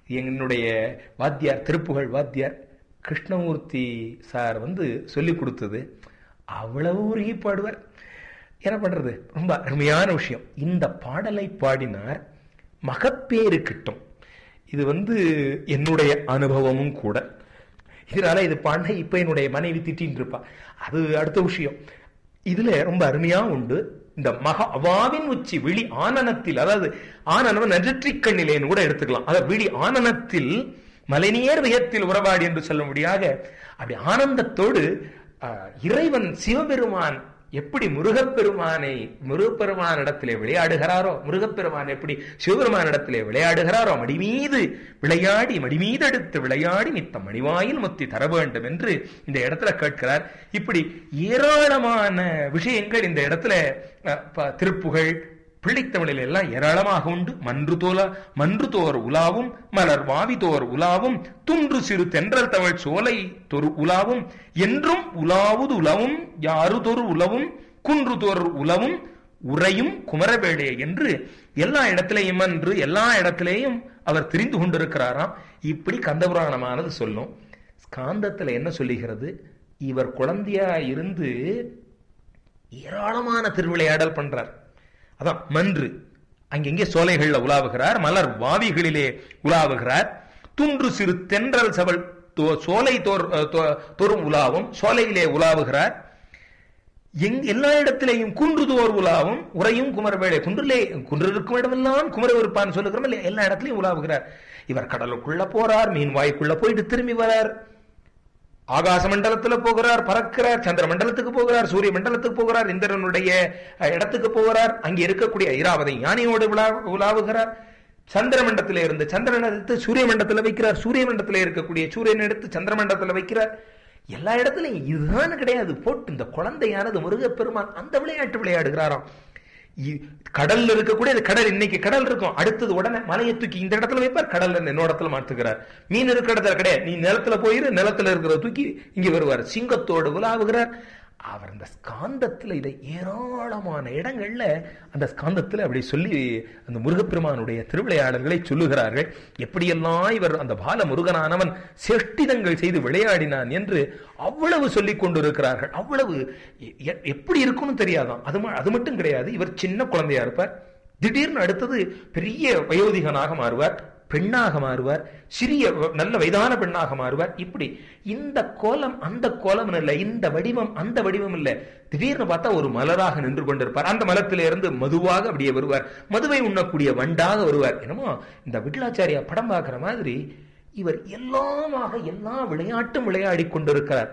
என்னுடைய வாத்தியார் திருப்புகழ் வாத்தியார் கிருஷ்ணமூர்த்தி சார் வந்து சொல்லி கொடுத்தது அவ்வளவு உருகி பாடுவார் என்ன பண்றது ரொம்ப அருமையான விஷயம் இந்த பாடலை பாடினார் மகப்பேறு கிட்டும் இது வந்து என்னுடைய அனுபவமும் கூட இதனால இது பாடின இப்ப என்னுடைய மனைவி திட்டின்னு இருப்பா அது அடுத்த விஷயம் இதுல ரொம்ப அருமையா உண்டு இந்த மக அவாவின் உச்சி விழி ஆனனத்தில் அதாவது ஆனனம் நெற்றிக் கண்ணிலேன்னு கூட எடுத்துக்கலாம் அதாவது விழி ஆனனத்தில் மலைநீர் வியத்தில் உறவாடி என்று சொல்லும்படியாக அப்படி ஆனந்தத்தோடு அஹ், இறைவன் சிவபெருமான் எப்படி முருகப்பெருமானை முருகப்பெருமான் இடத்திலே விளையாடுகிறாரோ முருகப்பெருமான் எப்படி சிவபெருமான் இடத்திலே விளையாடுகிறாரோ மடி மீது விளையாடி மடி மீது எடுத்து விளையாடி நித்த மணிவாயில் முத்தி தர வேண்டும் என்று இந்த இடத்துல கேட்கிறார் இப்படி ஏராளமான விஷயங்கள் இந்த இடத்துல அஹ், ப- திருப்புகழ் பிள்ளைத்தமிழில் எல்லாம் ஏராளமாக உண்டு மன்று தோல மன்று தோர் உலாவும் மலர் வாவி தோர் உலாவும் துன்று சிறு தென்றல் தமிழ் சோலை தொரு உலாவும் என்றும் உலாவுது உலவும் யாரு தொரு உலவும் குன்று தோர் உலவும் உறையும் குமரவேளே என்று எல்லா இடத்திலேயும் என்று எல்லா இடத்திலேயும் அவர் தெரிந்து கொண்டிருக்கிறாராம் இப்படி கந்தபுராணமானது சொல்லும் ஸ்காந்தத்துல என்ன சொல்லுகிறது இவர் குழந்தையா இருந்து ஏராளமான திருவிளையாடல் பண்றார் அதான் மன்று அங்கெங்கே சோலைகள்ல உலாவுகிறார் மலர் வாவிகளிலே உலாவுகிறார் துன்று சிறு தென்றல் சவல் தோ- சோலை தோர் தோ- தோறும் உலாவும் சோலையிலே உலாவுகிறார் எங் எல்லா இடத்திலேயும் குன்று தோர் உலாவும் உறையும் குமரவேளை குன்றிலே குன்று இருக்கும் இடமெல்லாம் குமர இருப்பான்னு சொல்லுகிறோம் இல்லையா எல்லா இடத்துலயும் உலாவுகிறார் இவர் கடலுக்குள்ள போறார் மீன் வாய்க்குள்ள போயிட்டு திரும்பி வரார் ஆகாச மண்டலத்துல போகிறார் பறக்கிறார் சந்திர மண்டலத்துக்கு போகிறார் சூரிய மண்டலத்துக்கு போகிறார் இந்திரனுடைய அஹ், இடத்துக்கு போகிறார் அங்கே இருக்கக்கூடிய ஐராவதை யானையோடு உலா உலாவுகிறார் சந்திர மண்டலத்திலே இருந்து சந்திரன் எடுத்து சூரிய மண்டலத்துல வைக்கிறார் சூரிய மண்டலத்திலே இருக்கக்கூடிய சூரியன் எடுத்து சந்திர மண்டலத்துல வைக்கிறார் எல்லா இடத்துலயும் இதுதான் கிடையாது போட்டு இந்த குழந்தையானது முருகப்பெருமான் அந்த விளையாட்டு விளையாடுகிறாராம் இ- கடல்ல இருக்கக்கூடிய இந்த கடல் இன்னைக்கு கடல் இருக்கும் அடுத்தது உடனே மலையை தூக்கி இந்த இடத்துல வைப்பார் கடல்ல இருந்து இன்னொரு இடத்துல மாத்துகிறார் மீன் இருக்கிற இடத்துல கிடையாது நீ நிலத்துல போயிரு நிலத்துல இருக்கிற தூக்கி இங்க வருவார் சிங்கத்தோடு உலாவுகிறார் அவர் அந்த ஸ்காந்தத்துல இதை ஏராளமான இடங்கள்ல அந்த ஸ்காந்தத்துல அப்படி சொல்லி அந்த முருகப்பெருமானுடைய திருவிளையாடல்களை சொல்லுகிறார்கள் எப்படியெல்லாம் இவர் அந்த பால முருகனானவன் சேஷ்டிதங்கள் செய்து விளையாடினான் என்று அவ்வளவு சொல்லிக் கொண்டிருக்கிறார்கள் அவ்வளவு எ- எ- எப்படி இருக்கும்னு தெரியாதாம் அது ம- அது மட்டும் கிடையாது இவர் சின்ன குழந்தையா இருப்பார் திடீர்னு அடுத்தது பெரிய வயோதிகனாக மாறுவார் பெண்ணாக மாறுவார் சிறிய வ- நல்ல வயதான பெண்ணாக மாறுவார் இப்படி இந்த கோலம் அந்த கோலம் இல்ல இந்த வடிவம் அந்த வடிவம் இல்ல திடீர்னு பார்த்தா ஒரு மலராக நின்று கொண்டிருப்பார் அந்த மலத்திலே இருந்து மதுவாக அப்படியே வருவார் மதுவை உண்ணக்கூடிய வண்டாக வருவார் என்னமோ இந்த விட்லாச்சாரியா படம் பார்க்கிற மாதிரி இவர் எல்லாமாக எல்லா விளையாட்டும் விளையாடி கொண்டிருக்கிறார்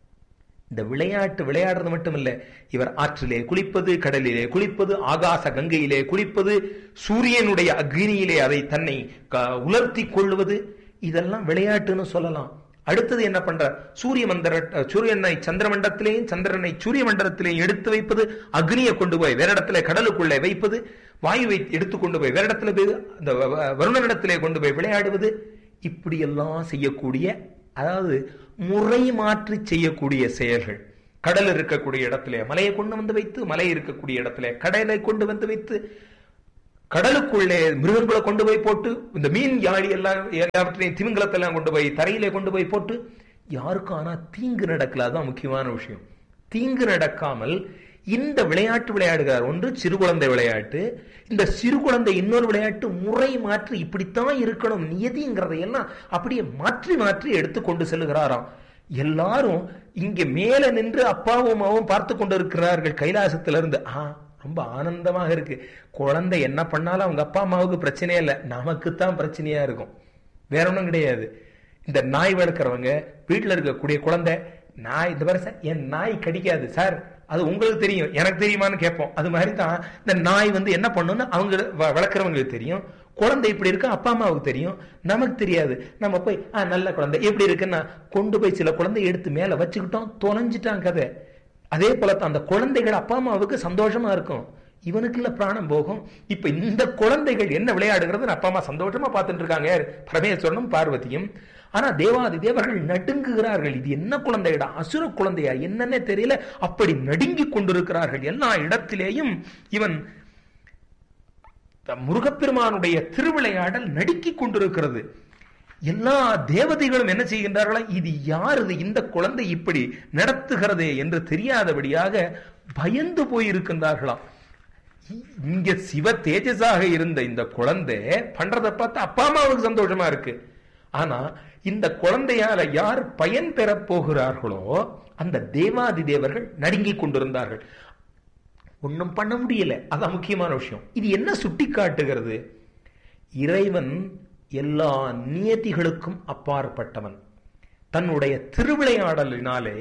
இந்த விளையாட்டு விளையாடுறது மட்டும் இல்ல இவர் ஆற்றிலே குளிப்பது கடலிலே குளிப்பது ஆகாச கங்கையிலே குளிப்பது சூரியனுடைய அக்னியிலே அதை தன்னை க- உலர்த்தி கொள்வது இதெல்லாம் விளையாட்டுன்னு சொல்லலாம் அடுத்தது என்ன பண்றார் சூரிய மந்திர சூரியனை சந்திர மண்டலத்திலேயும் சந்திரனை சூரிய மண்டலத்திலேயும் எடுத்து வைப்பது அக்னியை கொண்டு போய் வேற இடத்துல கடலுக்குள்ளே வைப்பது வாயுவை எடுத்து கொண்டு போய் வேற இடத்துல போய் அந்த வ- வ- வருணனிடத்திலே கொண்டு போய் விளையாடுவது இப்படியெல்லாம் செய்யக்கூடிய அதாவது முறை மாற்றி செய்யக்கூடிய செயல்கள் கடல் இருக்கக்கூடிய இடத்திலே மலையை கொண்டு வந்து வைத்து மலை இருக்கக்கூடிய இடத்திலே கடலை கொண்டு வந்து வைத்து கடலுக்குள்ளே மிருகங்களை கொண்டு போய் போட்டு இந்த மீன் யாழி எல்லாம் எல்லாவற்றையும் திமிங்கலத்தை எல்லாம் கொண்டு போய் தரையிலே கொண்டு போய் போட்டு யாருக்கும் ஆனா தீங்கு நடக்கல அதான் முக்கியமான விஷயம் தீங்கு நடக்காமல் இந்த விளையாட்டு விளையாடுகிறார் ஒன்று சிறு குழந்தை விளையாட்டு இந்த சிறு குழந்தை இன்னொரு விளையாட்டு முறை மாற்றி இப்படித்தான் இருக்கணும் நியதிங்கிறதை எல்லாம் அப்படியே மாற்றி மாற்றி எடுத்து கொண்டு செல்லுகிறாராம் எல்லாரும் இங்க மேல நின்று அப்பாவும் அம்மாவும் பார்த்து கொண்டிருக்கிறார்கள் கைலாசத்திலிருந்து ஆ ரொம்ப ஆனந்தமாக இருக்கு குழந்தை என்ன பண்ணாலும் அவங்க அப்பா அம்மாவுக்கு பிரச்சனையே இல்லை நமக்கு தான் பிரச்சனையா இருக்கும் வேற ஒன்றும் கிடையாது இந்த நாய் வளர்க்குறவங்க வீட்டில் இருக்கக்கூடிய குழந்தை நாய் இந்த மாதிரி சார் என் நாய் கடிக்காது சார் அது உங்களுக்கு தெரியும் எனக்கு தெரியுமான்னு கேட்போம் அது மாதிரி தான் இந்த நாய் வந்து என்ன பண்ணுன்னு அவங்க வ- வளர்க்குறவங்களுக்கு தெரியும் குழந்தை இப்படி இருக்கு அப்பா அம்மாவுக்கு தெரியும் நமக்கு தெரியாது நம்ம போய் ஆ நல்ல குழந்தை எப்படி இருக்குன்னா கொண்டு போய் சில குழந்தை எடுத்து மேல வச்சுக்கிட்டோம் தொலைஞ்சிட்டான் கதை அதே போல தான் அந்த குழந்தைகள் அப்பா அம்மாவுக்கு சந்தோஷமா இருக்கும் இவனுக்கு இல்ல பிராணம் போகும் இப்ப இந்த குழந்தைகள் என்ன விளையாடுகிறது அப்பா அம்மா சந்தோஷமா பார்த்துட்டு இருக்காங்க யாரு? பரமேஸ்வரனும் பார்வதியும் ஆனா தேவாதி தேவர்கள் நடுங்குகிறார்கள் இது என்ன குழந்தைடா அசுர குழந்தையா என்னன்னே தெரியல அப்படி நடுங்கிக் கொண்டிருக்கிறார்கள் எல்லா இடத்திலேயும் இவன் த- முருகப்பெருமானுடைய திருவிளையாடல் நடுக்கிக் கொண்டிருக்கிறது எல்லா தேவதைகளும் என்ன செய்கின்றார்களா இது யார் இது இந்த குழந்தை இப்படி நடத்துகிறதே என்று தெரியாதபடியாக பயந்து போயிருக்கின்றார்களாம் இங்க சிவ தேஜஸாக இருந்த இந்த குழந்தை பண்றதை பார்த்து அப்பா அம்மாவுக்கு சந்தோஷமா இருக்கு ஆனா இந்த குழந்தையால யார் பயன் பெறப் போகிறார்களோ அந்த தேவாதி தேவர்கள் நடுங்கிக் கொண்டிருந்தார்கள் ஒன்றும் பண்ண முடியல அதான் முக்கியமான விஷயம் இது என்ன சுட்டி காட்டுகிறது இறைவன் எல்லா நியதிகளுக்கும் அப்பாற்பட்டவன் தன்னுடைய திருவிளையாடலினாலே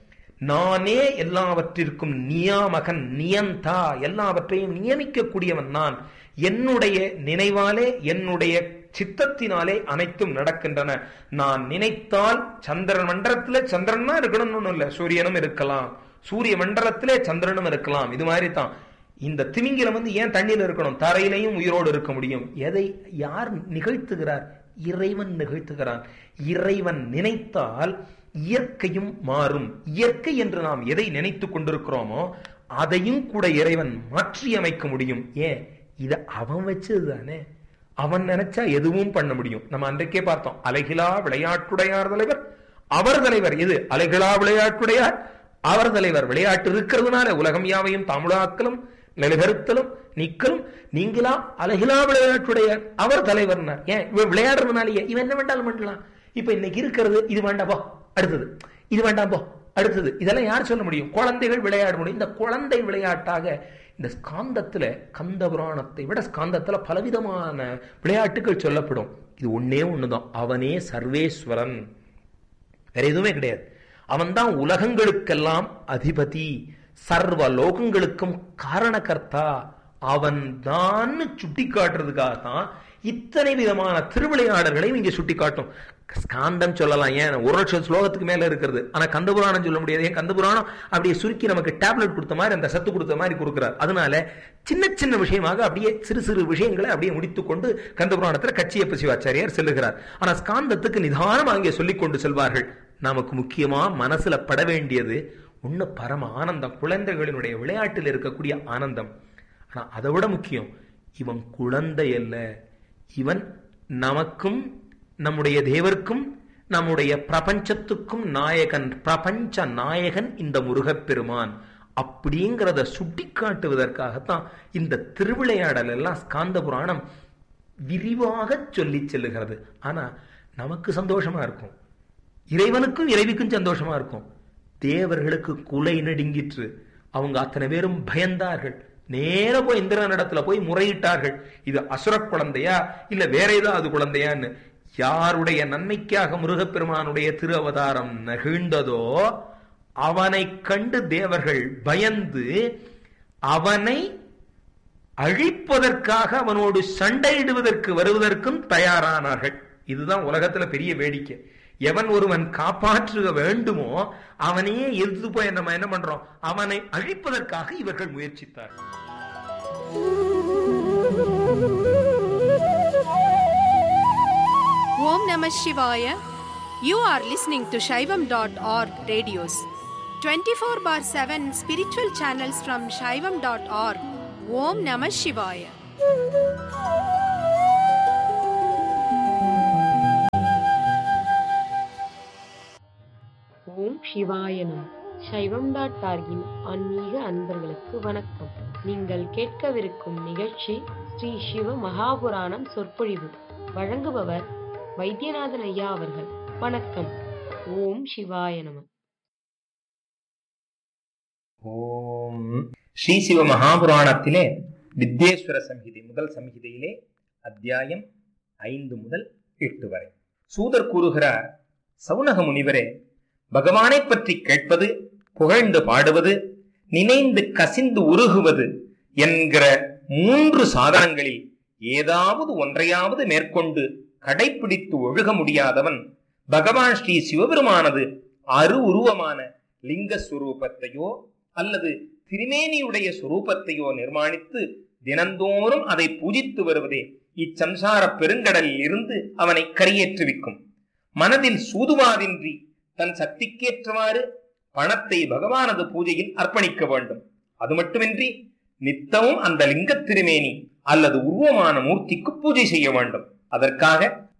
நானே எல்லாவற்றிற்கும் நியாமகன் நியந்தா எல்லாவற்றையும் நியமிக்கக்கூடியவன் நான் என்னுடைய நினைவாலே என்னுடைய சித்தத்தினாலே அனைத்தும் நடக்கின்றன நான் நினைத்தால் சந்திரன் மண்டலத்துல சந்திரன் தான் இருக்கணும்னு ஒண்ணும் இல்ல சூரியனும் இருக்கலாம் சூரிய மண்டலத்திலே சந்திரனும் இருக்கலாம் இது மாதிரி தான் இந்த திமிங்கிலம் வந்து ஏன் தண்ணியில் இருக்கணும் தரையிலையும் உயிரோடு இருக்க முடியும் எதை யார் நிகழ்த்துகிறார் இறைவன் நிகழ்த்துகிறான் இறைவன் நினைத்தால் இயற்கையும் மாறும் இயற்கை என்று நாம் எதை நினைத்து கொண்டிருக்கிறோமோ அதையும் கூட இறைவன் மாற்றி அமைக்க முடியும் ஏன் இத அவன் வச்சது தானே அவன் நினைச்சா எதுவும் பண்ண முடியும் நம்ம அன்றைக்கே பார்த்தோம் அலைகிலா விளையாட்டுடையார் தலைவர் அவர் தலைவர் எது அலைகிலா விளையாட்டுடையார் அவர் தலைவர் விளையாட்டு இருக்கிறதுனால உலகம் யாவையும் தமிழாக்கலும் நிலைபெறுத்தலும் நிக்கலும் நீங்களா அழகிலா விளையாட்டுடைய அவர் தலைவர்னார் ஏன் இவன் விளையாடுறதுனாலயே இவன் என்ன வேண்டாலும் பண்ணலாம் இப்ப இன்னைக்கு இருக்கிறது இது வேண்டாம் போ அடுத்தது இது வேண்டாம் போ அடுத்தது இதெல்லாம் யார் சொல்ல முடியும் குழந்தைகள் விளையாட முடியும் இந்த குழந்தை விளையாட்டாக இந்த ஸ்காந்தத்துல கந்த புராணத்தை விட ஸ்காந்தத்துல பலவிதமான விளையாட்டுகள் சொல்லப்படும் இது ஒன்னே ஒண்ணுதான் அவனே சர்வேஸ்வரன் வேற எதுவுமே கிடையாது அவன்தான் உலகங்களுக்கெல்லாம் அதிபதி சர்வ லோகங்களுக்கும் காரணகர்த்தா அவன் தான் சுட்டி காட்டுறதுக்காக தான் இத்தனை விதமான திருவிளையாடல்களையும் இங்க சுட்டி காட்டும் ஸ்காந்தம் சொல்லலாம் ஏன் ஒரு லட்சம் ஸ்லோகத்துக்கு மேல இருக்கிறது ஆனா கந்தபுராணம் சொல்ல முடியாது ஏன் கந்தபுராணம் அப்படியே சுருக்கி நமக்கு டேப்லெட் கொடுத்த மாதிரி அந்த சத்து கொடுத்த மாதிரி கொடுக்கிறார் அதனால சின்ன சின்ன விஷயமாக அப்படியே சிறு சிறு விஷயங்களை அப்படியே முடித்துக்கொண்டு கந்தபுராணத்துல கச்சியப்ப சிவாச்சாரியார் செல்லுகிறார் ஆனா ஸ்காந்தத்துக்கு நிதானம் அங்கே சொல்லிக் கொண்டு செல்வார்கள் நமக்கு முக்கியமா மனசுல பட வேண்டியது ஒண்ணு பரம ஆனந்தம் குழந்தைகளினுடைய விளையாட்டில் இருக்கக்கூடிய ஆனந்தம் ஆனா அதை விட முக்கியம் இவன் குழந்தை அல்ல இவன் நமக்கும் நம்முடைய தேவர்க்கும் நம்முடைய பிரபஞ்சத்துக்கும் நாயகன் பிரபஞ்ச நாயகன் இந்த முருகப்பெருமான் அப்படிங்கிறத சுட்டி காட்டுவதற்காகத்தான் இந்த திருவிளையாடல் எல்லாம் ஸ்காந்த புராணம் விரிவாக சொல்லி செல்லுகிறது ஆனா நமக்கு சந்தோஷமா இருக்கும் இறைவனுக்கும் இறைவிக்கும் சந்தோஷமா இருக்கும் தேவர்களுக்கு குலை நடுங்கிற்று அவங்க அத்தனை பேரும் பயந்தார்கள் நேர போய் இந்திரன் இடத்துல போய் முறையிட்டார்கள் இது அசுர குழந்தையா இல்ல வேற ஏதாவது குழந்தையான்னு யாருடைய நன்மைக்காக முருகப்பெருமானுடைய திரு அவதாரம் நெகிழ்ந்ததோ அவனை கண்டு தேவர்கள் பயந்து அவனை அழிப்பதற்காக அவனோடு சண்டையிடுவதற்கு வருவதற்கும் தயாரானார்கள் இதுதான் உலகத்துல பெரிய வேடிக்கை எவன் ஒருவன் காப்பாற்ற வேண்டுமோ அவனையே எதிர்த்து போய் நம்ம என்ன பண்றோம் அவனை அழிப்பதற்காக இவர்கள் முயற்சித்தார்கள் Om Namah Shivaya. You are listening to Shaivam.org radios. 24 bar 7 spiritual channels from Shaivam.org. Om Namah Shivaya. ஓம் சிவாயனம் சைவம் டாட் டார்கின் ஆன்மீக அன்பர்களுக்கு வணக்கம் நீங்கள் கேட்கவிருக்கும் நிகழ்ச்சி ஸ்ரீ சிவ மகாபுராணம் சொற்பொழிவு வழங்குபவர் வைத்தியநாதன் ஐயா அவர்கள் வணக்கம் ஓம் சிவாய நம ஓம் ஸ்ரீ சிவ மகாபுராணத்திலே வித்யேஸ்வர சம்ஹிதை முதல் சம்ஹிதையிலே அத்தியாயம் ஐந்து முதல் எட்டு வரை சூதர் கூறுகிறார் சவுனக முனிவரே பகவானை பற்றி கேட்பது புகழ்ந்து பாடுவது நினைந்து கசிந்து உருகுவது என்கிற மூன்று சாதனங்களில் ஏதாவது ஒன்றையாவது மேற்கொண்டு கடைப்பிடித்து ஒழுக முடியாதவன் பகவான் ஸ்ரீ சிவபெருமானது அரு உருவமான லிங்க சுரூபத்தையோ அல்லது திருமேனியுடைய சுரூபத்தையோ நிர்மாணித்து தினந்தோறும் அதை பூஜித்து வருவதே இச்சம்சார பெருங்கடலில் இருந்து அவனை கரையேற்றுவிக்கும் மனதில் சூதுவாதின்றி தன் சக்திக்கேற்றவாறு பணத்தை பகவானது பூஜையில் அர்ப்பணிக்க வேண்டும் அது மட்டுமின்றி நித்தமும் அந்த லிங்க திருமேனி அல்லது உருவமான மூர்த்திக்கு பூஜை செய்ய வேண்டும் அதற்காக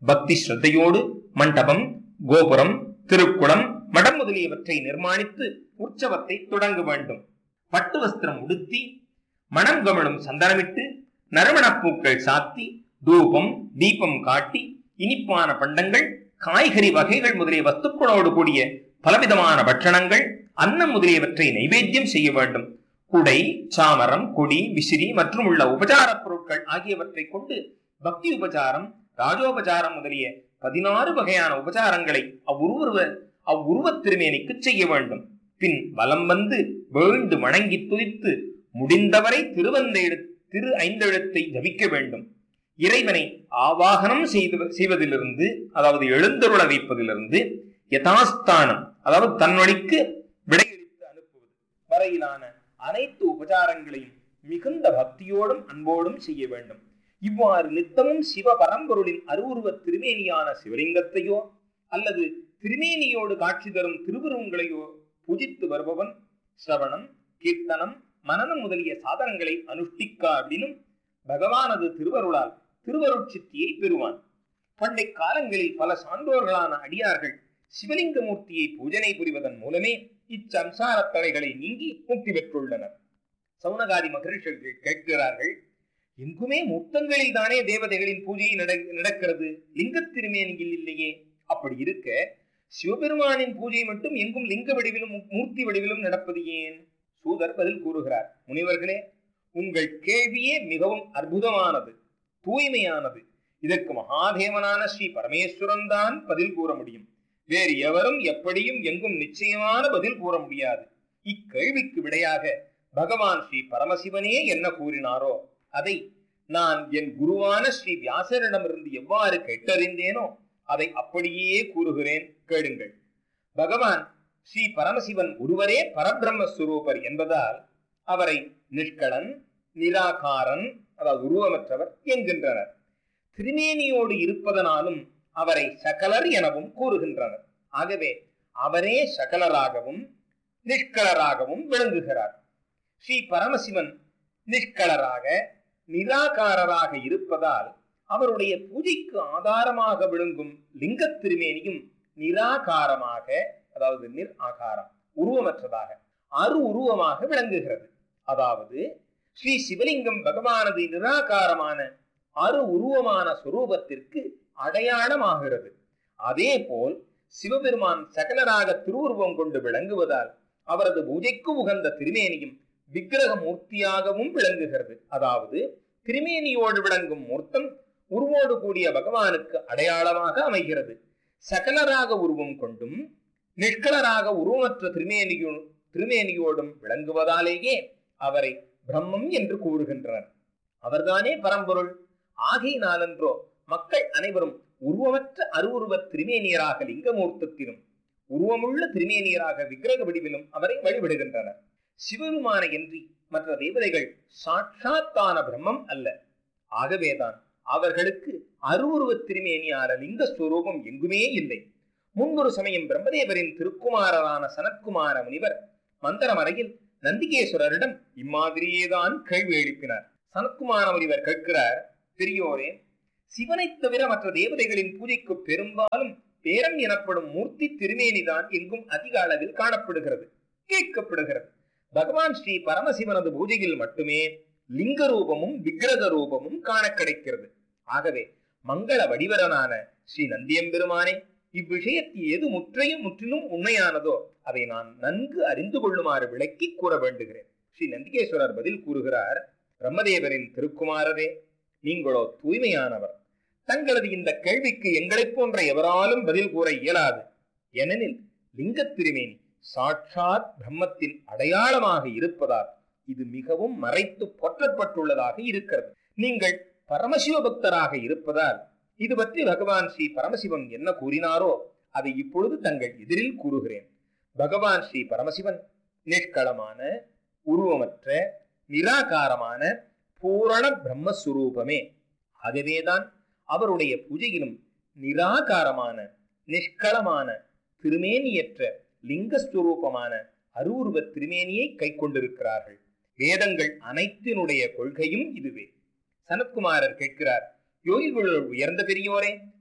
பக்தி ஸ்ரத்தையோடு மண்டபம் கோபுரம் திருக்குளம் மடம் முதலியவற்றை நிர்மாணித்து உற்சவத்தை தொடங்க வேண்டும் பட்டு வஸ்திரம் உடுத்தி மணம் கமழும் சந்தனமிட்டு நறுமணப்பூக்கள் சாத்தி தூபம் தீபம் காட்டி இனிப்பான பண்டங்கள் காய்கறி வகைகள் முதலிய வஸ்துக்களோடு கூடிய பலவிதமான பட்சணங்கள் அன்னம் முதலியவற்றை நைவேத்தியம் செய்ய வேண்டும் குடை சாமரம் கொடி விசிறி மற்றும் உள்ள உபச்சாரப் பொருட்கள் ஆகியவற்றை கொண்டு பக்தி உபச்சாரம் ராஜோபச்சாரம் முதலிய பதினாறு வகையான உபச்சாரங்களை அவ்வுருவ அவ்வுருவத் திருமேனிக்கு செய்ய வேண்டும் பின் வலம் வந்து வேண்டு வணங்கி துதித்து முடிந்தவரை திருவந்தெழு திரு ஐந்தெழுத்தை ஜபிக்க வேண்டும் இறைவனை ஆவாகனம் செய்து செய்வதிலிருந்து அதாவது எழுந்தருள வைப்பதிலிருந்து யதாஸ்தானம் அதாவது தன்வழிக்கு விடையளித்து அனுப்புவது வரையிலான அனைத்து உபச்சாரங்களையும் மிகுந்த பக்தியோடும் அன்போடும் செய்ய வேண்டும் இவ்வாறு நித்தமும் சிவ பரம்பொருளின் அருவுருவ திருமேனியான சிவலிங்கத்தையோ அல்லது திருமேனியோடு காட்சி தரும் திருவுருவங்களையோ பூஜித்து வருபவன் சிரவணம் கீர்த்தனம் மனனம் முதலிய சாதனங்களை அனுஷ்டிக்கா அப்படின்னும் பகவானது திருவருளால் திருவருட்சித்தியை பெறுவான் பண்டை காலங்களில் பல சான்றோர்களான அடியார்கள் சிவலிங்க மூர்த்தியை பூஜனை புரிவதன் மூலமே இச்சம்சார தடைகளை நீங்கி முக்தி பெற்றுள்ளனர் சவுனகாதி மகரிஷர்கள் கேட்கிறார்கள் எங்குமே முத்தங்களில் தானே தேவதைகளின் பூஜை நட- நடக்கிறது லிங்க திருமேனியில் இல்லையே அப்படி இருக்க சிவபெருமானின் பூஜை மட்டும் எங்கும் லிங்க வடிவிலும் மூ- மூர்த்தி வடிவிலும் நடப்பது ஏன் சூதர் பதில் கூறுகிறார் முனிவர்களே உங்கள் கேள்வியே மிகவும் அற்புதமானது தூய்மையானது இதற்கு மகாதேவனான ஸ்ரீ பரமேஸ்வரன் தான் பதில் கூற முடியும் வேறு எவரும் எப்படியும் எங்கும் நிச்சயமான பதில் கூற முடியாது இக்கேள்விக்கு விடையாக பகவான் ஸ்ரீ பரமசிவனே என்ன கூறினாரோ அதை நான் என் குருவான ஸ்ரீ வியாசரிடமிருந்து எவ்வாறு கேட்டறிந்தேனோ அதை அப்படியே கூறுகிறேன் கேளுங்கள் பகவான் ஸ்ரீ பரமசிவன் ஒருவரே பரபிரம்மஸ்வரூபர் என்பதால் அவரை நிஷ்களன் நிராகாரன் அதாவது உருவமற்றவர் என்கின்றனர் திருமேனியோடு இருப்பதனாலும் அவரை சகலர் எனவும் கூறுகின்றனர் ஆகவே அவரே சகலராகவும் நிஷ்களராகவும் விளங்குகிறார் ஸ்ரீ பரமசிவன் நிஷ்களராக நிராகாரராக இருப்பதால் அவருடைய பூஜைக்கு ஆதாரமாக விளங்கும் லிங்கத் திருமேனியும் நிராகாரமாக அதாவது நிர் ஆகாரம் உருவமற்றதாக அரு உருவமாக விளங்குகிறது அதாவது ஸ்ரீ சிவலிங்கம் பகவானது நிராகாரமான அரு உருவமான சொரூபத்திற்கு அடையாளமாகிறது அதே போல் சிவபெருமான் சகலராக திருவுருவம் கொண்டு விளங்குவதால் அவரது பூஜைக்கு உகந்த திருமேனியும் விக்கிரக மூர்த்தியாகவும் விளங்குகிறது அதாவது திருமேனியோடு விளங்கும் மூர்த்தம் உருவோடு கூடிய பகவானுக்கு அடையாளமாக அமைகிறது சகலராக உருவம் கொண்டும் நிஷ்களராக உருவமற்ற திருமேனியோ திருமேனியோடும் விளங்குவதாலேயே அவரை பிரம்மம் என்று கூறுகின்றனர் அவர்தானே பரம்பொருள் ஆகையினாலன்றோ மக்கள் அனைவரும் உருவமற்ற அருவுருவ திருமேனியராக லிங்கமூர்த்தத்திலும் உருவமுள்ள திருமேனியராக விக்கிரக வடிவிலும் அவரை வழிபடுகின்றனர் சிவபெருமான என்று மற்ற தேவதைகள் சாட்சாத்தான பிரம்மம் அல்ல ஆகவேதான் அவர்களுக்கு அருவுருவ திருமேனியான லிங்க ஸ்வரூபம் எங்குமே இல்லை முன்பொரு சமயம் பிரம்மதேவரின் திருக்குமாரரான சனத்குமார முனிவர் மந்தரமறையில் நந்திகேஸ்வரரிடம் இம்மாதிரியேதான் கேள்வி எழுப்பினார் சனத்குமார முனிவர் கேட்கிறார் பெரியோரே சிவனைத் தவிர மற்ற தேவதைகளின் பூஜைக்கு பெரும்பாலும் பேரம் எனப்படும் மூர்த்தி திருமேனிதான் எங்கும் அதிக அளவில் காணப்படுகிறது கேட்கப்படுகிறது பகவான் ஸ்ரீ பரமசிவனது பூஜையில் மட்டுமே லிங்க ரூபமும் விக்கிரக ரூபமும் காண கிடைக்கிறது ஆகவே மங்கள வடிவரனான ஸ்ரீ நந்தியம்பெருமானே இவ்விஷயத்தில் எது முற்றையும் முற்றிலும் உண்மையானதோ அதை நான் நன்கு அறிந்து கொள்ளுமாறு விளக்கி கூற வேண்டுகிறேன் ஸ்ரீ நந்திகேஸ்வரர் பதில் கூறுகிறார் பிரம்மதேவரின் திருக்குமாரரே நீங்களோ தூய்மையானவர் தங்களது இந்த கேள்விக்கு எங்களைப் போன்ற எவராலும் பதில் கூற இயலாது ஏனெனில் லிங்கத் திருமேனி சாட்சாத் பிரம்மத்தின் அடையாளமாக இருப்பதால் இது மிகவும் மறைத்து போற்றப்பட்டுள்ளதாக இருக்கிறது நீங்கள் பரமசிவ பக்தராக இருப்பதால் இது பற்றி பகவான் ஸ்ரீ பரமசிவன் என்ன கூறினாரோ அதை இப்பொழுது தங்கள் எதிரில் கூறுகிறேன் பகவான் ஸ்ரீ பரமசிவன் நிஷ்களமான உருவமற்ற நிராகாரமான பூரண பிரம்மஸ்வரூபமே ஆகவேதான் அவருடைய பூஜையிலும் நிராகாரமான நிஷ்களமான திருமேனியற்ற லிங்கஸ்வரூபமான அருவுருவ திருமேனியை கை கொண்டிருக்கிறார்கள் வேதங்கள் அனைத்தினுடைய கொள்கையும் இதுவே சனத்குமாரர் கேட்கிறார் யோகிகளுள் உயர்ந்த பெரியோரே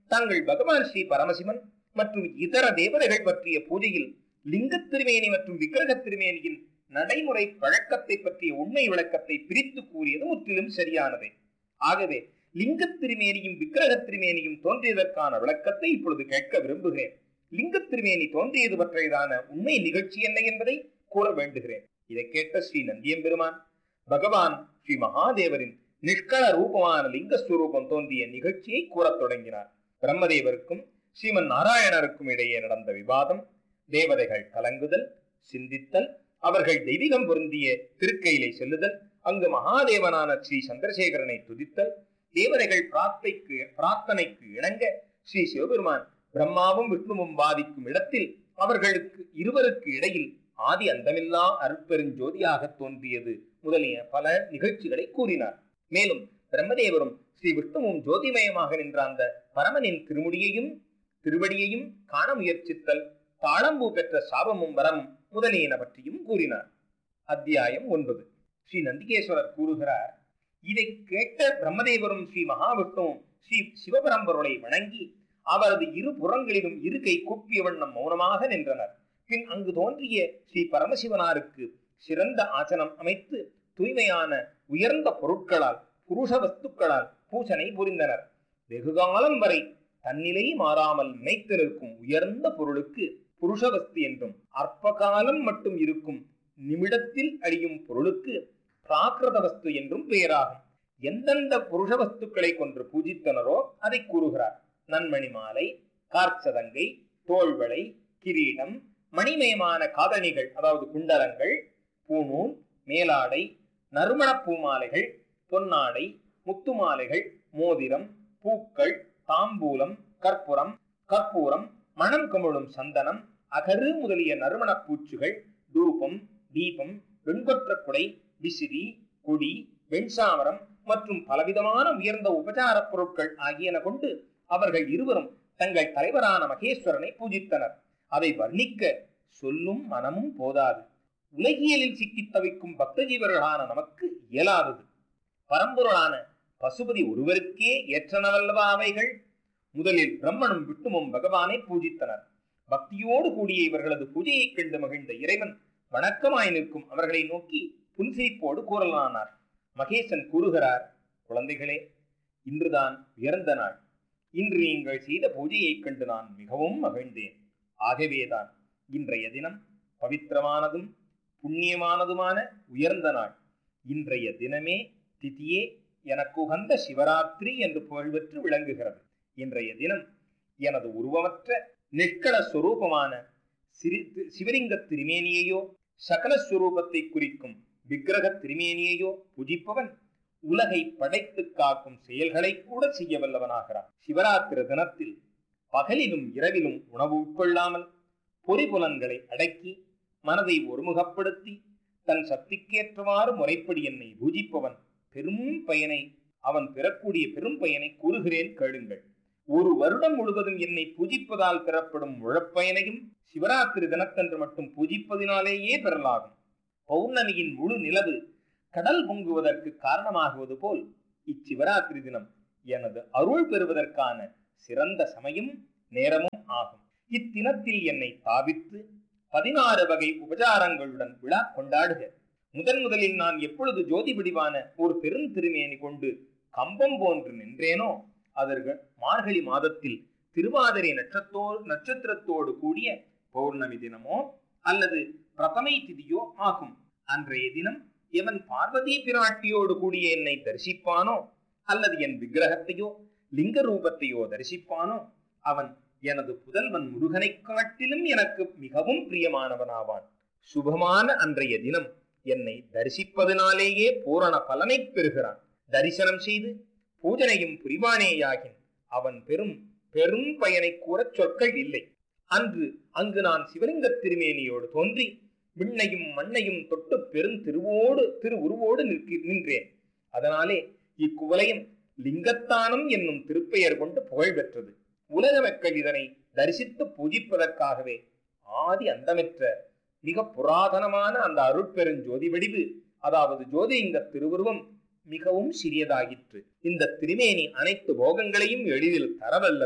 தாங்கள் பகவான் ஸ்ரீ பரமசிவன் மற்றும் இதர தேவதைகள் பற்றிய பூஜையில் லிங்க திருமேனி மற்றும் விக்கிரக திருமேனியின் நடைமுறை பழக்கத்தை பற்றிய உண்மை விளக்கத்தை பிரித்து கூறியது முற்றிலும் சரியானதே ஆகவே லிங்க திருமேனியும் விக்கிரக திருமேனியும் தோன்றியதற்கான விளக்கத்தை இப்பொழுது கேட்க விரும்புகிறேன் லிங்க திருமேனி தோன்றியது பற்றியதான உண்மை நிகழ்ச்சி என்ன என்பதை கூற வேண்டுகிறேன் இதை கேட்ட ஸ்ரீ நந்தியம்பெருமான் பகவான் ஸ்ரீ மகாதேவரின் நிஷ்கள ரூபமான லிங்கஸ்வரூபம் தோன்றிய நிகழ்ச்சியை கூறத் தொடங்கினார் பிரம்மதேவருக்கும் ஸ்ரீமன் நாராயணருக்கும் இடையே நடந்த விவாதம் தேவதைகள் கலங்குதல் சிந்தித்தல் அவர்கள் தெய்வீகம் பொருந்திய திருக்கையிலை செல்லுதல் அங்கு மகாதேவனான ஸ்ரீ சந்திரசேகரனை துதித்தல் தேவதைகள் பிரார்த்தைக்கு பிரார்த்தனைக்கு இணங்க ஸ்ரீ சிவபெருமான் பிரம்மாவும் விஷ்ணுவும் வாதிக்கும் இடத்தில் அவர்களுக்கு இருவருக்கு இடையில் ஆதி அந்தமில்லா அருட்பெருஞ்சோதியாக தோன்றியது முதலிய பல நிகழ்ச்சிகளை கூறினார் மேலும் பிரம்மதேவரும் ஸ்ரீ விஷ்ணுவும் ஜோதிமயமாக நின்ற அந்த பரமனின் திருமுடியையும் திருவடியையும் காண முயற்சித்தல் தாளம்பூ பெற்ற சாபமும் வரமும் முதலியன பற்றியும் கூறினார் அத்தியாயம் ஒன்பது ஸ்ரீ நந்திகேஸ்வரர் கூறுகிறார் இதை கேட்ட பிரம்மதேவரும் ஸ்ரீ மகாவிஷ்ணுவும் ஸ்ரீ சிவபரம்பொருளை வணங்கி அவரது இரு புறங்களிலும் இரு கை கூப்பிய வண்ணம் மௌனமாக நின்றனர் பின் அங்கு தோன்றிய ஸ்ரீ பரமசிவனாருக்கு சிறந்த ஆசனம் அமைத்து தூய்மையான உயர்ந்த பொருட்களால் புருஷ வஸ்துக்களால் பூசனை புரிந்தனர் வெகுகாலம் வரை தன்னிலை மாறாமல் நினைத்து நிற்கும் உயர்ந்த பொருளுக்கு புருஷவஸ்து என்றும் அற்ப காலம் மட்டும் இருக்கும் நிமிடத்தில் அழியும் பொருளுக்கு பிராகிருத வஸ்து என்றும் பெயராகும் எந்தெந்த புருஷ வஸ்துக்களை கொன்று பூஜித்தனரோ அதை கூறுகிறார் நன்மணி மாலை கார்ச்சதங்கை தோள்வளை கிரீடம் மணிமயமான காதணிகள் அதாவது குண்டலங்கள் பூணூல் மேலாடை நறுமணப் பூமாலைகள் பொன்னாடை முத்துமாலைகள் மோதிரம் பூக்கள் தாம்பூலம் கற்பூரம் கற்பூரம் மணம் கமிழும் சந்தனம் அகரு முதலிய நறுமணப் பூச்சுகள் தூபம் தீபம் வெண்கொற்ற குடை விசிறி கொடி வெண்சாமரம் மற்றும் பலவிதமான உயர்ந்த உபச்சார பொருட்கள் ஆகியன கொண்டு அவர்கள் இருவரும் தங்கள் தலைவரான மகேஸ்வரனை பூஜித்தனர் அதை வர்ணிக்க சொல்லும் மனமும் போதாது உலகியலில் சிக்கித் தவிக்கும் பக்த ஜீவர்களான நமக்கு இயலாதது பரம்பொருளான பசுபதி ஒருவருக்கே ஏற்றனவல்லவா அவைகள் முதலில் பிரம்மனும் விட்டுமும் பகவானை பூஜித்தனர் பக்தியோடு கூடிய இவர்களது பூஜையைக் கண்டு மகிழ்ந்த இறைவன் வணக்கமாய் நிற்கும் அவர்களை நோக்கி புன்சிரிப்போடு கூறலானார் மகேசன் கூறுகிறார் குழந்தைகளே இன்றுதான் உயர்ந்த நாள் இன்று நீங்கள் செய்த பூஜையைக் கண்டு நான் மிகவும் மகிழ்ந்தேன் ஆகவேதான் இன்றைய தினம் பவித்திரமானதும் புண்ணியமானதுமான உயர்ந்த நாள் இன்றைய தினமே திதியே எனக்கு உகந்த சிவராத்திரி என்று புகழ்பெற்று விளங்குகிறது இன்றைய தினம் எனது உருவமற்ற நிஷ்கள ஸ்வரூபமான சிறி சிவலிங்க திருமேனியையோ சகல ஸ்வரூபத்தை குறிக்கும் விக்கிரக திருமேனியையோ புஜிப்பவன் உலகை படைத்து காக்கும் செயல்களை கூட செய்ய வல்லவனாகிறான் சிவராத்திரி தினத்தில் பகலிலும் இரவிலும் உணவு உட்கொள்ளாமல் பொறிபுலன்களை அடக்கி மனதை ஒருமுகப்படுத்தி தன் சக்திக்கேற்றவாறு முறைப்படி என்னை பூஜிப்பவன் பெரும் பயனை அவன் பெறக்கூடிய பெரும் பயனை கூறுகிறேன் கேளுங்கள் ஒரு வருடம் முழுவதும் என்னை பூஜிப்பதால் பெறப்படும் உழப்பயனையும் சிவராத்திரி தினத்தன்று மட்டும் பூஜிப்பதினாலேயே பெறலாகும் பௌர்ணமியின் முழு நிலவு கடல் பொங்குவதற்கு காரணமாகுவது போல் இச்சிவராத்திரி தினம் எனது அருள் பெறுவதற்கான சிறந்த சமயம் நேரமும் ஆகும் இத்தினத்தில் என்னை தாவித்து பதினாறு வகை உபச்சாரங்களுடன் விழா கொண்டாடுக முதன் முதலில் நான் எப்பொழுது ஜோதி வடிவான ஒரு பெரும் திருமேனி கொண்டு கம்பம் போன்று நின்றேனோ அதற்கு மார்கழி மாதத்தில் திருவாதிரை நட்சத்தோ நட்சத்திரத்தோடு கூடிய பௌர்ணமி தினமோ அல்லது பிரதமை திதியோ ஆகும் அன்றைய தினம் எவன் பார்வதி பிராட்டியோடு கூடிய என்னை தரிசிப்பானோ அல்லது என் விக்கிரகத்தையோ லிங்க ரூபத்தையோ தரிசிப்பானோ அவன் எனது புதல்வன் முருகனைக் காட்டிலும் எனக்கு மிகவும் பிரியமானவனாவான் சுபமான அன்றைய தினம் என்னை தரிசிப்பதனாலேயே பூரண பலனை பெறுகிறான் தரிசனம் செய்து பூஜனையும் புரிவானேயாகின் அவன் பெரும் பெரும் பயனை கூறச் சொற்கள் இல்லை அன்று அங்கு நான் சிவலிங்க திருமேனியோடு தோன்றி விண்ணையும் மண்ணையும் தொட்டு பெரும் திருவோடு திரு உருவோடு நிற்கி நின்றேன் அதனாலே இக்குவலயம் லிங்கத்தானம் என்னும் திருப்பெயர் கொண்டு புகழ் பெற்றது உலக மக்கள் இதனை தரிசித்து பூஜிப்பதற்காகவே ஆதி அந்தமற்ற மிக புராதனமான அந்த அருட்பெருஞ்சோதி வடிவு அதாவது ஜோதிலிங்க திருவுருவம் மிகவும் சிறியதாயிற்று இந்த திருமேனி அனைத்து போகங்களையும் எளிதில் தரவல்லது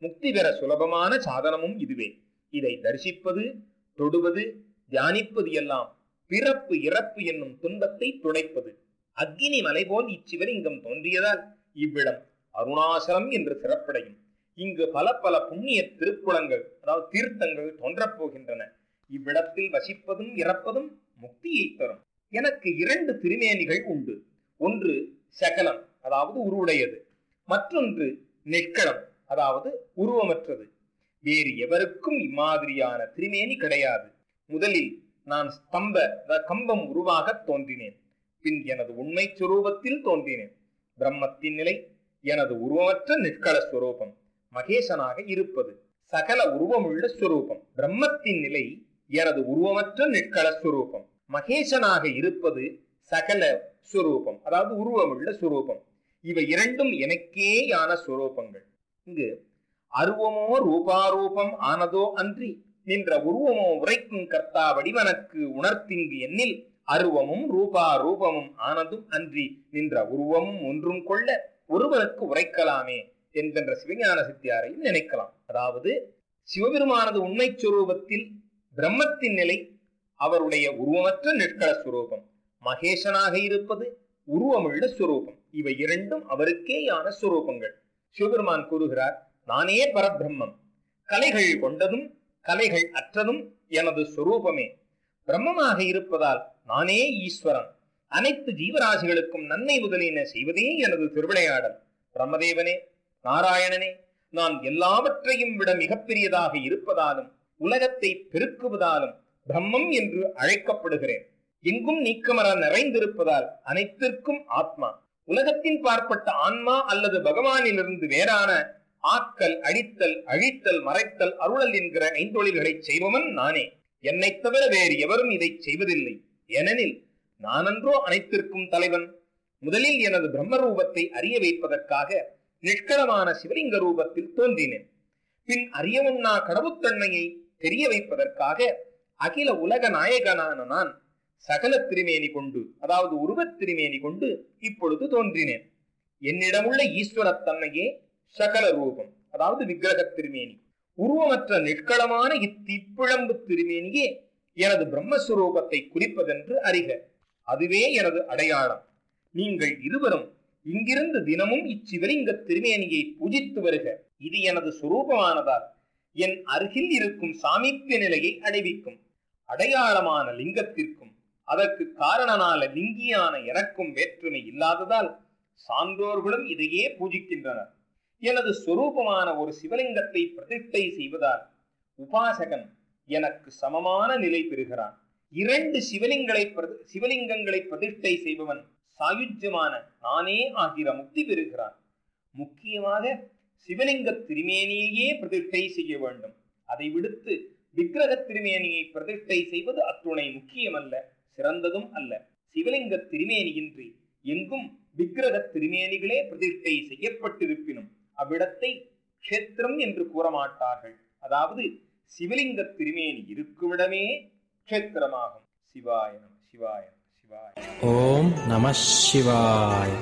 முக்தி பெற சுலபமான சாதனமும் இதுவே இதை தரிசிப்பது தொடுவது தியானிப்பது எல்லாம் பிறப்பு இறப்பு என்னும் துன்பத்தை துடைப்பது அக்கினி மலை போல் இச்சிவலிங்கம் தோன்றியதால் இவ்விடம் அருணாசலம் என்று சிறப்படையும் இங்கு பல பல புண்ணிய திருக்குளங்கள் அதாவது தீர்த்தங்கள் தோன்றப் போகின்றன இவ்விடத்தில் வசிப்பதும் இறப்பதும் முக்தியை தரும் எனக்கு இரண்டு திருமேனிகள் உண்டு ஒன்று சகலம் அதாவது உருவுடையது மற்றொன்று நெற்களம் அதாவது உருவமற்றது வேறு எவருக்கும் இம்மாதிரியான திருமேனி கிடையாது முதலில் நான் ஸ்தம்ப அதாவது கம்பம் உருவாக தோன்றினேன் பின் எனது உண்மை சுரூபத்தில் தோன்றினேன் பிரம்மத்தின் நிலை எனது உருவமற்ற நிற்கள ஸ்வரூபம் மகேசனாக இருப்பது சகல உருவமுள்ள ஸ்வரூபம் பிரம்மத்தின் நிலை எனது உருவமற்ற நிற்கள ஸ்வரூபம் மகேசனாக இருப்பது சகல ஸ்வரூபம் அதாவது உருவமுள்ள ஸ்வரூபம் இவை இரண்டும் எனக்கேயான ஸ்வரூபங்கள் இங்கு அருவமோ ரூபாரூபம் ஆனதோ அன்றி நின்ற உருவமோ உரைக்கும் கர்த்தா வடிவனக்கு உணர்த்திங்கு எண்ணில் அருவமும் ரூபா ரூபமும் ஆனதும் அன்றி நின்ற உருவமும் ஒன்றும் கொள்ள ஒருவனுக்கு உரைக்கலாமே என்கின்ற சிவஞான சித்தியாரையும் நினைக்கலாம் அதாவது சிவபெருமானது உண்மை சுரூபத்தில் பிரம்மத்தின் நிலை அவருடைய உருவமற்ற நிற்கள சுரூபம் மகேஷனாக இருப்பது உருவமுள்ள சுரூபம் இவை இரண்டும் அவருக்கேயான சுரூபங்கள் சிவபெருமான் கூறுகிறார் நானே பரபிரம்மம் கலைகள் கொண்டதும் கலைகள் அற்றதும் எனது சுரூபமே பிரம்மமாக இருப்பதால் நானே ஈஸ்வரன் அனைத்து ஜீவராசிகளுக்கும் நன்மை முதலின செய்வதே எனது திருவிளையாடல் பிரம்மதேவனே நாராயணனே நான் எல்லாவற்றையும் விட மிகப்பெரியதாக இருப்பதாலும் உலகத்தை பெருக்குவதாலும் பிரம்மம் என்று அழைக்கப்படுகிறேன் எங்கும் நீக்கமர நிறைந்திருப்பதால் அனைத்திற்கும் ஆத்மா உலகத்தின் பார்ப்பட்ட ஆன்மா அல்லது பகவானிலிருந்து வேறான ஆக்கல் அழித்தல் அழித்தல் மறைத்தல் அருளல் என்கிற ஐந்தொழில்களை செய்பவன் நானே என்னைத் தவிர வேறு எவரும் இதை செய்வதில்லை ஏனெனில் நானன்றோ அனைத்திற்கும் தலைவன் முதலில் எனது பிரம்ம ரூபத்தை அறிய வைப்பதற்காக நிஷ்களமான சிவலிங்க ரூபத்தில் தோன்றினேன் பின் அறியவுண்ணா கடவுத்தன்மையை தெரிய வைப்பதற்காக அகில உலக நாயகனான நான் சகல திருமேனி கொண்டு அதாவது உருவத் திருமேனி கொண்டு இப்பொழுது தோன்றினேன் என்னிடமுள்ள ஈஸ்வரத்தன்மையே சகல ரூபம் அதாவது விக்கிரக திருமேனி உருவமற்ற நிஷ்களமான இத்திப்பிழம்பு திருமேனியே எனது பிரம்மஸ்வரூபத்தை குறிப்பதென்று அறிக அதுவே எனது அடையாளம் நீங்கள் இருவரும் இங்கிருந்து தினமும் இச்சிவலிங்க திருமேனியை பூஜித்து வருக இது எனது சுரூபமானதால் என் அருகில் இருக்கும் சாமீப்பிய நிலையை அடைவிக்கும் அடையாளமான லிங்கத்திற்கும் அதற்கு காரணனால லிங்கியான எனக்கும் வேற்றுமை இல்லாததால் சான்றோர்களும் இதையே பூஜிக்கின்றனர் எனது சொரூபமான ஒரு சிவலிங்கத்தை பிரதிஷ்டை செய்வதால் உபாசகன் எனக்கு சமமான நிலை பெறுகிறான் இரண்டு சிவலிங்களை பிரதி- சிவலிங்கங்களை பிரதிஷ்டை செய்பவன் சாயுஜ்யமான நானே ஆகிற முக்தி பெறுகிறான் முக்கியமாக சிவலிங்க திருமேனியையே பிரதிஷ்டை செய்ய வேண்டும் அதை விடுத்து விக்கிரக திருமேனியை பிரதிஷ்டை செய்வது அத்துணை முக்கியமல்ல சிறந்ததும் அல்ல சிவலிங்க திருமேனியின்றி எங்கும் விக்கிரக திருமேனிகளே பிரதிஷ்டை செய்யப்பட்டிருப்பினும் அவ்விடத்தை க்ஷேத்திரம் என்று கூற மாட்டார்கள் அதாவது சிவலிங்க திருமேனி இருக்குமிடமே க்ஷேத்திரமாகும் சிவாய நம சிவாய நம சிவாய நம. Om Namah Shivaya.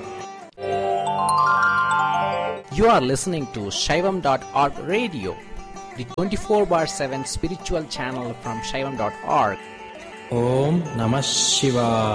You are listening to Shaivam.org radio, the 24 bar 7 spiritual channel from Shaivam.org. Om Namah Shivaya.